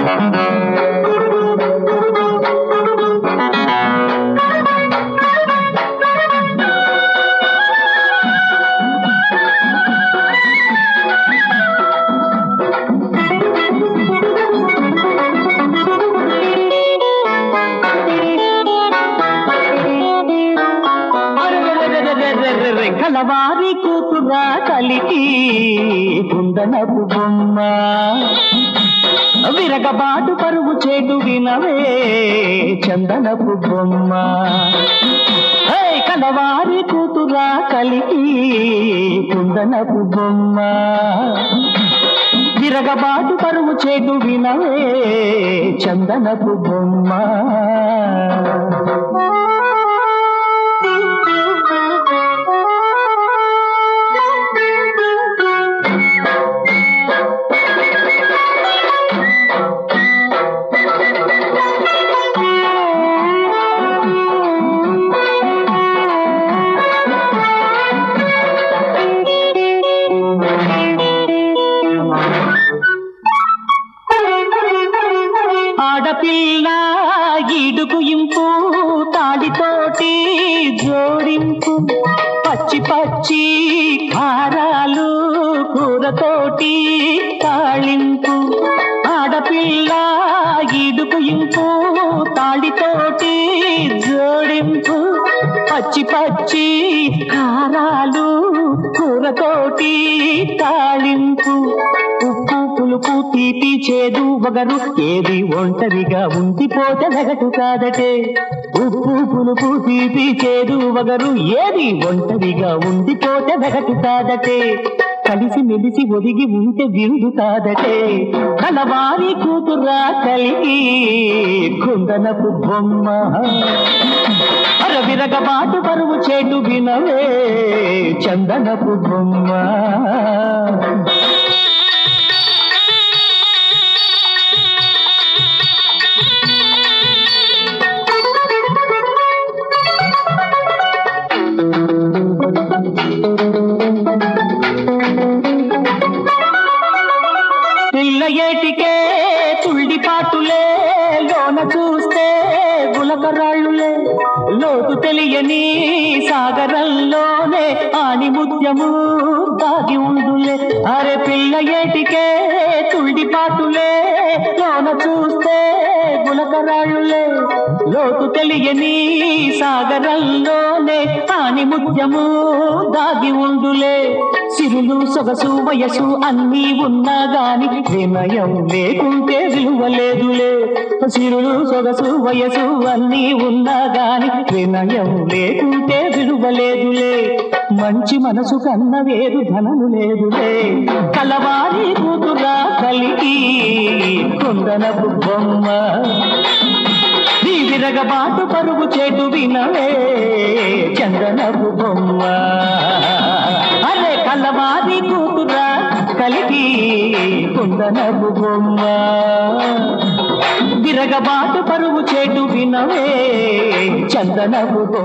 అరెరెరెరెరెరెరె, కలవారి కూతురా కలికి కుందనపు బొమ్మ విరగబాటు పరువు చేటు వినవే చందనపు బొమ్మ హే, కలవారి కూతురా కలికి కుందనపు బొమ్మ విరగబాటు పరువు చేటు వినవే చందనపు బొమ్మ ఆడపిల్ల ఈడుకు ఇంపు తాడితోటి జోడింపు పచ్చి పచ్చి కారాలు కూరతోటి తాళింపు ఆడపిల్ల ఈడుకు ఇంపు తాడితోటి జోడింపు పచ్చి పచ్చి కారాలు కూరతోటి తాళింపు ఉప్పు పులుపు తీపి చేదు వగరు ఏది ఒంటరిగా ఉండిపోతే వెగటు కాదటే ఉప్పు పులుపు తీపి చేదు వగరు ఏది ఒంటరిగా ఉండిపోతే వెగటు కాదటే కలిసి మెలిసి ఒదిగి ఉంటే విందు కాదటే కలవారి కూతురా కలిగి కుందనపు బొమ్మ అరవిరగబాటు పరువు చేటు వినవే చందనపు బొమ్మ పిల్ల ఏటికే తుళ్ళి పాటులే లోన చూస్తే గులకరాళ్ళులే లోతు తెలియని సాగరంలోనే ఆని ముత్యము దాగి ఉండులే అరే పిల్ల ఏటికే తుళ్ళి పాటులే లోన చూస్తే గులకరాళ్ళులే లోతు తెలియని సాగరంలోనే ఆని ముత్యము దాగి ఉండులే సిరులు సొగసు వయసు అన్నీ ఉన్నా గాని వినయం లేకుంటే విలువ లేదులే సిరులు సొగసు వయసు అన్నీ ఉన్నా గాని వినయం లేకుంటే విలువ లేదులే మంచి మనసు కన్న వేరు ధనము లేదులే కలవారి కూతురా కలిగి కుందనపు బొమ్మ నీ విరగబాటు పరుగు చేటు వినవే చందనపు బొమ్మ అరే కలవారి కూతురా కలిగి కుందనపు బొమ్మ విరగబాటు పరుగు చేటు వినవే చందనపు బొమ్మ